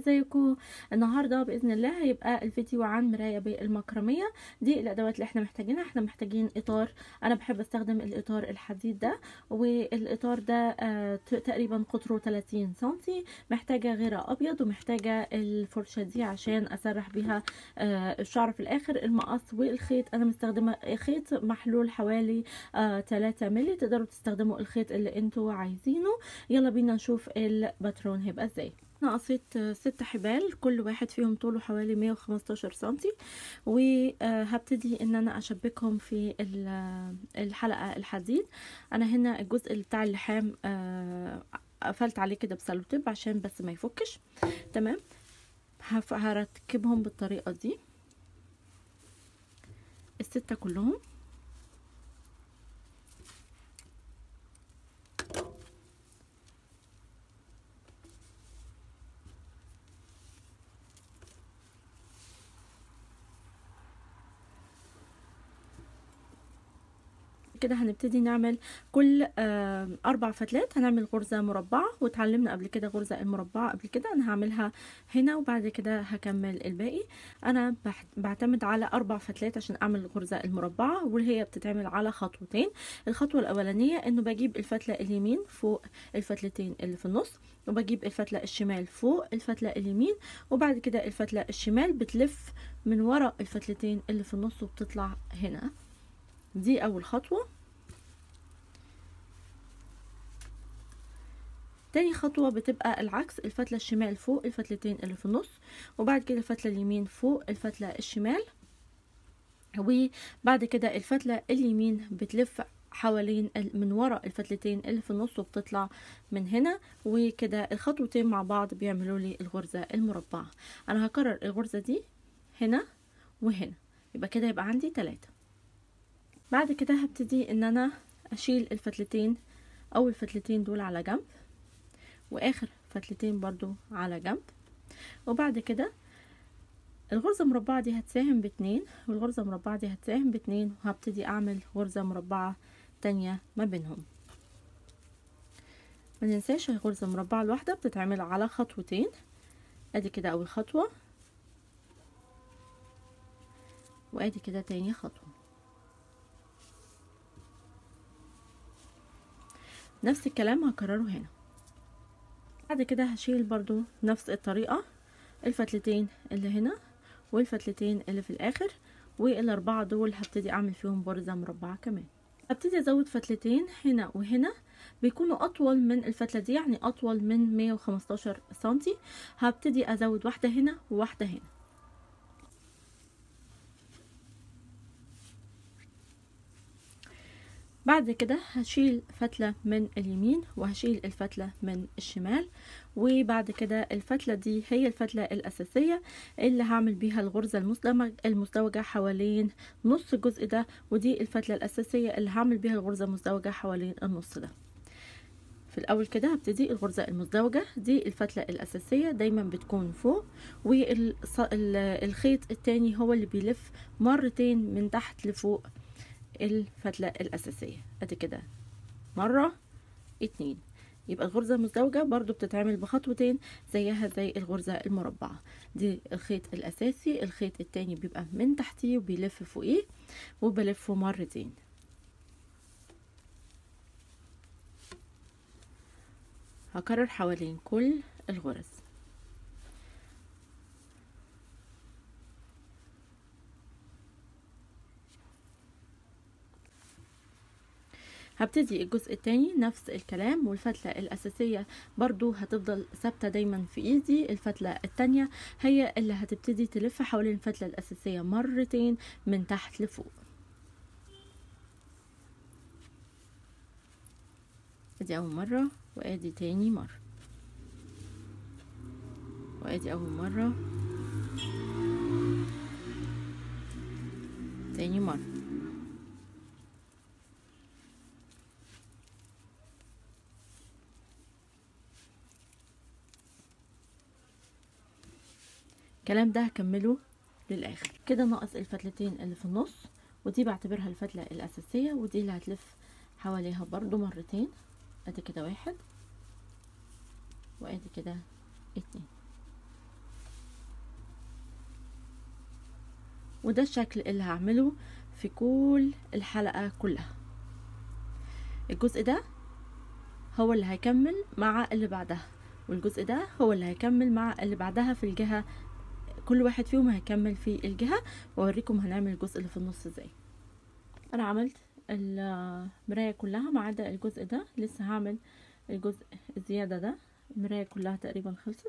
ازيكم النهارده باذن الله هيبقى الفيديو عن مرايه بالمكرميه دي الادوات اللي احنا محتاجينها احنا محتاجين اطار انا بحب استخدم الاطار الحديد ده والاطار ده آه تقريبا قطره 30 سنتي محتاجه غيره ابيض ومحتاجه الفرشه دي عشان اسرح بيها آه الشعر في الاخر المقص والخيط انا مستخدمه خيط محلول حوالي آه 3 مللي تقدروا تستخدموا الخيط اللي انتوا عايزينه يلا بينا نشوف الباترون هيبقى ازاي انا قصيت ست حبال كل واحد فيهم طوله حوالي 115 سنتي وهبتدي ان انا اشبكهم في الحلقه الحديد انا هنا الجزء بتاع اللحام قفلت عليه كده بسلوتيب عشان بس ما يفكش تمام هركبهم بالطريقه دي الستة كلهم كده هنبتدي نعمل كل اربع فتلات هنعمل غرزة مربعة واتعلمنا قبل كده غرزة المربعة قبل كده انا هعملها هنا وبعد كده هكمل الباقي انا بعتمد على اربع فتلات عشان اعمل الغرزة المربعة وهي بتتعمل على خطوتين الخطوة الاولانية انه بجيب الفتلة اليمين فوق الفتلتين اللي في النص وبجيب الفتلة الشمال فوق الفتلة اليمين وبعد كده الفتلة الشمال بتلف من ورا الفتلتين اللي في النص وبتطلع هنا دي اول خطوة تاني خطوة بتبقى العكس الفتلة الشمال فوق الفتلتين اللي في النص وبعد كده الفتلة اليمين فوق الفتلة الشمال وبعد كده الفتلة اليمين بتلف حوالين من ورا الفتلتين اللي في النص وبتطلع من هنا وكده الخطوتين مع بعض بيعملوا لي الغرزة المربعة انا هكرر الغرزة دي هنا وهنا يبقى كده يبقى عندي تلاتة بعد كده هبتدي ان انا اشيل الفتلتين اول فتلتين دول على جنب واخر فتلتين برضو على جنب وبعد كده الغرزة المربعة دي هتساهم باتنين والغرزة المربعة دي هتساهم باتنين وهبتدي اعمل غرزة مربعة تانية ما بينهم ما ننساش الغرزة المربعة الواحدة بتتعمل على خطوتين ادي كده اول خطوة وادي كده تاني خطوة نفس الكلام هكرره هنا بعد كده هشيل برضو نفس الطريقة الفتلتين اللي هنا والفتلتين اللي في الاخر والاربعة دول هبتدي اعمل فيهم غرزة مربعة كمان هبتدي ازود فتلتين هنا وهنا بيكونوا اطول من الفتلة دي يعني اطول من 115 سنتي هبتدي ازود واحدة هنا وواحدة هنا بعد كده هشيل فتلة من اليمين وهشيل الفتلة من الشمال وبعد كده الفتلة دي هي الفتلة الأساسية اللي هعمل بيها الغرزة المزدوجة حوالين نص الجزء ده ودي الفتلة الأساسية اللي هعمل بيها الغرزة المزدوجة حوالين النص ده في الأول كده هبتدي الغرزة المزدوجة دي الفتلة الأساسية دايما بتكون فوق والخيط التاني هو اللي بيلف مرتين من تحت لفوق الفتلة الأساسية ادي كده مرة اتنين يبقى الغرزة المزدوجة برضو بتتعمل بخطوتين زيها زي الغرزة المربعة دي الخيط الأساسي الخيط التاني بيبقى من تحتيه وبيلف فوقيه وبلفه مرتين هكرر حوالين كل الغرز هبتدي الجزء التاني نفس الكلام والفتلة الأساسية برضو هتفضل ثابتة دايما في ايدي الفتلة التانية هي اللي هتبتدي تلف حوالين الفتلة الأساسية مرتين من تحت لفوق ادي أول مرة وادي تاني مرة وادي أول مرة تاني مرة الكلام ده هكمله للاخر كده ناقص الفتلتين اللي في النص ودي بعتبرها الفتلة الاساسية ودي اللي هتلف حواليها برضو مرتين ادي كده واحد وادي كده اتنين وده الشكل اللي هعمله في كل الحلقة كلها الجزء ده هو اللي هيكمل مع اللي بعدها والجزء ده هو اللي هيكمل مع اللي بعدها في الجهة كل واحد فيهم هيكمل في الجهة واوريكم هنعمل الجزء اللي في النص ازاي انا عملت المراية كلها ما عدا الجزء ده لسه هعمل الجزء الزيادة ده المراية كلها تقريبا خلصت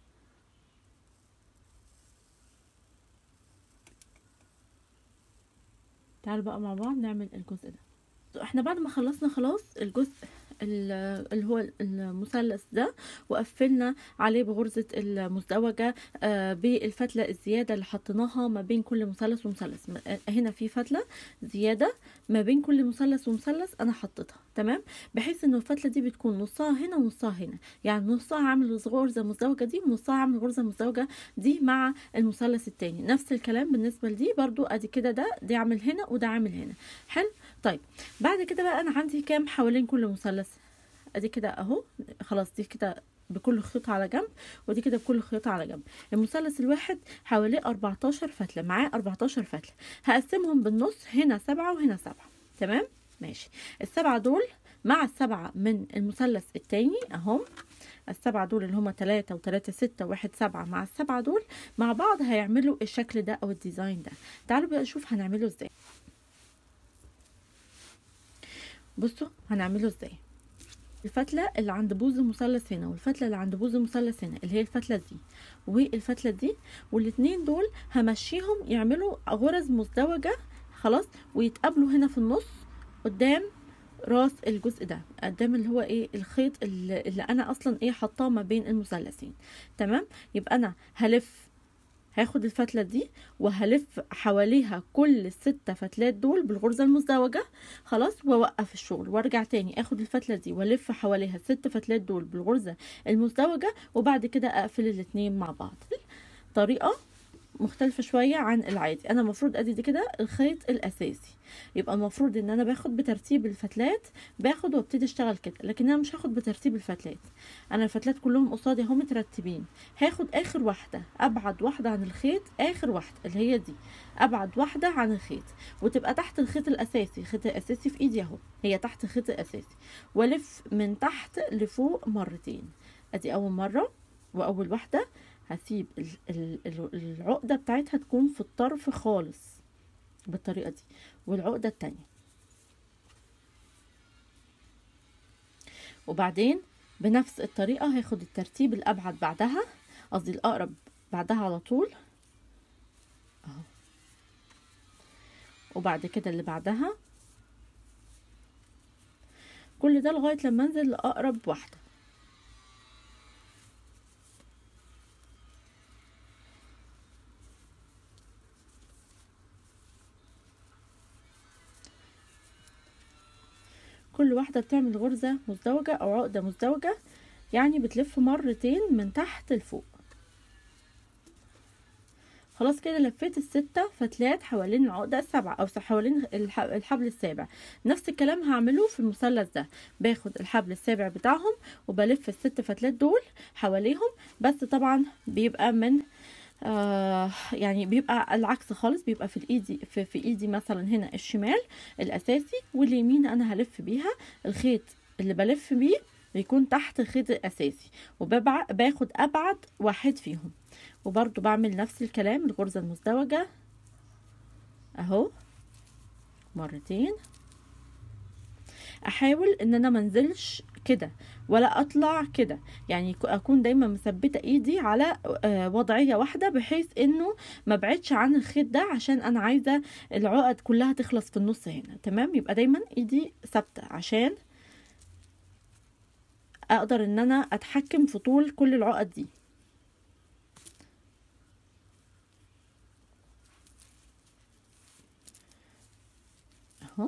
تعالوا بقى مع بعض نعمل الجزء ده احنا بعد ما خلصنا خلاص الجزء اللي هو المثلث ده وقفلنا عليه بغرزة المزدوجة بالفتلة الزيادة اللي حطيناها ما بين كل مثلث ومثلث هنا في فتلة زيادة ما بين كل مثلث ومثلث انا حطيتها تمام بحيث ان الفتلة دي بتكون نصها هنا ونصها هنا يعني نصها عامل غرزة مزدوجة دي ونصها عامل غرزة مزدوجة دي مع المثلث التاني نفس الكلام بالنسبة لدي برضو ادي كده ده دي عامل هنا وده عامل هنا حلو طيب بعد كده بقى انا عندي كام حوالين كل مثلث ادي كده اهو خلاص دي كده بكل خيط على جنب ودي كده بكل خيط على جنب المثلث الواحد حواليه 14 فتله معاه 14 فتله هقسمهم بالنص هنا سبعة وهنا سبعة تمام ماشي السبعة دول مع السبعة من المثلث التاني اهم السبعة دول اللي هما تلاتة وتلاتة ستة واحد سبعة مع السبعة دول مع بعض هيعملوا الشكل ده او الديزاين ده تعالوا بقى نشوف هنعمله ازاي بصوا هنعمله ازاي الفتلة اللي عند بوز المثلث هنا والفتلة اللي عند بوز المثلث هنا اللي هي الفتلة دي والفتلة دي والاتنين دول همشيهم يعملوا غرز مزدوجة خلاص ويتقابلوا هنا في النص قدام راس الجزء ده قدام اللي هو ايه الخيط اللي, اللي انا اصلا ايه حطاه ما بين المثلثين تمام يبقى انا هلف هاخد الفتلة دي وهلف حواليها كل الستة فتلات دول بالغرزة المزدوجة خلاص واوقف الشغل وارجع تاني اخد الفتلة دي والف حواليها الست فتلات دول بالغرزة المزدوجة وبعد كده اقفل الاتنين مع بعض طريقة مختلفة شوية عن العادي انا المفروض ادي دي كده الخيط الاساسي يبقى المفروض ان انا باخد بترتيب الفتلات باخد وابتدي اشتغل كده لكن انا مش هاخد بترتيب الفتلات انا الفتلات كلهم قصادي اهو مترتبين هاخد اخر واحدة ابعد واحدة عن الخيط اخر واحدة اللي هي دي ابعد واحدة عن الخيط وتبقى تحت الخيط الاساسي الخيط الاساسي في ايدي اهو هي تحت الخيط الاساسي والف من تحت لفوق مرتين ادي اول مرة واول واحدة هسيب العقدة بتاعتها تكون في الطرف خالص بالطريقة دي والعقدة التانية وبعدين بنفس الطريقة هاخد الترتيب الأبعد بعدها قصدي الأقرب بعدها على طول اهو وبعد كده اللي بعدها كل ده لغاية لما انزل لأقرب واحدة كل واحدة بتعمل غرزة مزدوجة أو عقدة مزدوجة يعني بتلف مرتين من تحت لفوق خلاص كده لفيت الستة فتلات حوالين العقدة السبعة أو حوالين الحبل السابع نفس الكلام هعمله في المثلث ده باخد الحبل السابع بتاعهم وبلف الست فتلات دول حواليهم بس طبعا بيبقى من آه يعني بيبقى العكس خالص بيبقى في الايدي في, في ايدي مثلا هنا الشمال الاساسي واليمين انا هلف بيها الخيط اللي بلف بيه بيكون تحت الخيط الاساسي وباخد ابعد واحد فيهم وبرضو بعمل نفس الكلام الغرزة المزدوجة اهو مرتين احاول ان انا منزلش كده ولا اطلع كده يعني اكون دايما مثبته ايدي على وضعيه واحده بحيث انه ما بعدش عن الخيط ده عشان انا عايزه العقد كلها تخلص في النص هنا تمام يبقى دايما ايدي ثابته عشان اقدر ان انا اتحكم في طول كل العقد دي اهو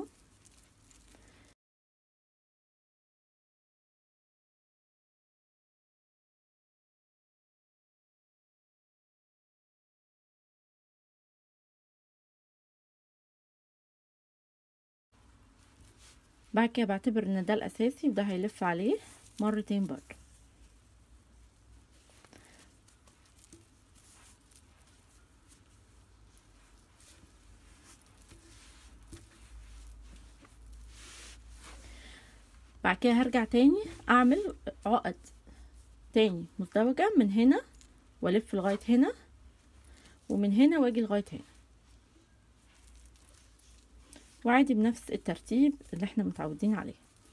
بعد كده بعتبر ان ده الاساسي وده هيلف عليه مرتين برضو بعد كده هرجع تاني اعمل عقد تاني مزدوجة من هنا والف لغاية هنا ومن هنا واجي لغاية هنا وعادي بنفس الترتيب اللي احنا متعودين عليه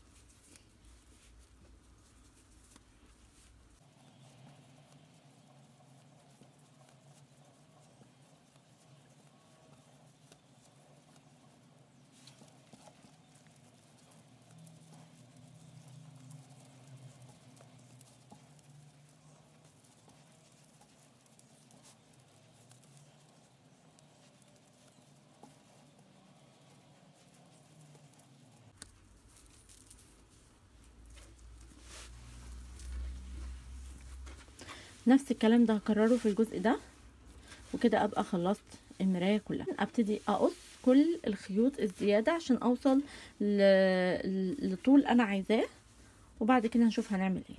نفس الكلام ده هكرره في الجزء ده وكده ابقى خلصت المرايه كلها ابتدي اقص كل الخيوط الزياده عشان اوصل ل- لطول انا عايزاه وبعد كده نشوف هنعمل ايه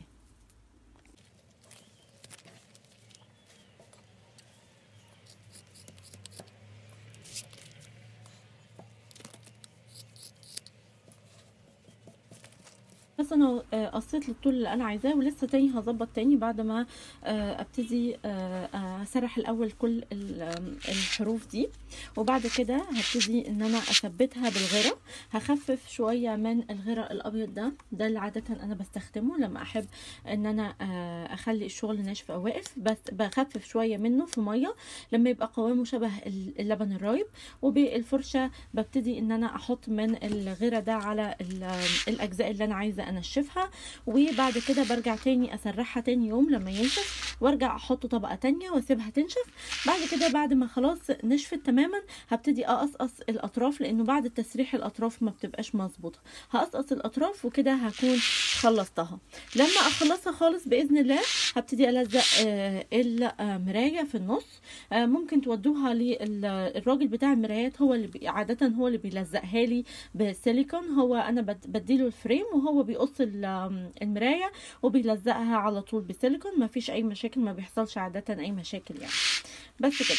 بس انا آه، قصيت للطول اللي انا عايزاه ولسه تاني هظبط تاني بعد ما آه، ابتدي آه، آه، اسرح الاول كل ال- آم، الحروف دي وبعد كده هبتدي ان انا اثبتها بالغرة هخفف شوية من الغرة الابيض ده ده اللي عادة انا بستخدمه لما احب ان انا آه، اخلي الشغل ناشف او واقف بس بخفف شوية منه في مية لما يبقى قوامه شبه اللبن الرايب وبالفرشة ببتدي ان انا احط من الغيرة ده على ال- الاجزاء اللي انا عايزة انشفها وبعد كده برجع تاني اسرحها تاني يوم لما ينشف وارجع احط طبقة تانية واسيبها تنشف بعد كده بعد ما خلاص نشفت تماما هبتدي اقصقص الاطراف لانه بعد التسريح الاطراف ما بتبقاش مظبوطة هقصقص الاطراف وكده هكون خلصتها لما اخلصها خالص باذن الله هبتدي الزق آه، المراية في النص آه، ممكن تودوها للراجل بتاع المرايات هو اللي بي- عادة هو اللي بيلزقها لي بسيليكون هو انا بد- بديله الفريم وهو بيقص ال- آم، المراية وبيلزقها على طول بسيليكون ما فيش اي مشاكل ما بيحصلش عادة اي مشاكل يعني بس كده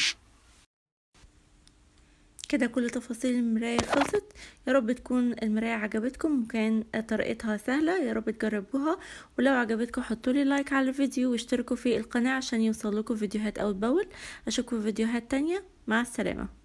كده كل تفاصيل المراية خلصت يا رب تكون المراية عجبتكم وكان طريقتها سهلة يا رب تجربوها ولو عجبتكم حطولي لايك على الفيديو واشتركوا في القناة عشان يوصلكوا فيديوهات أول بأول أشوفكم في فيديوهات تانية مع السلامة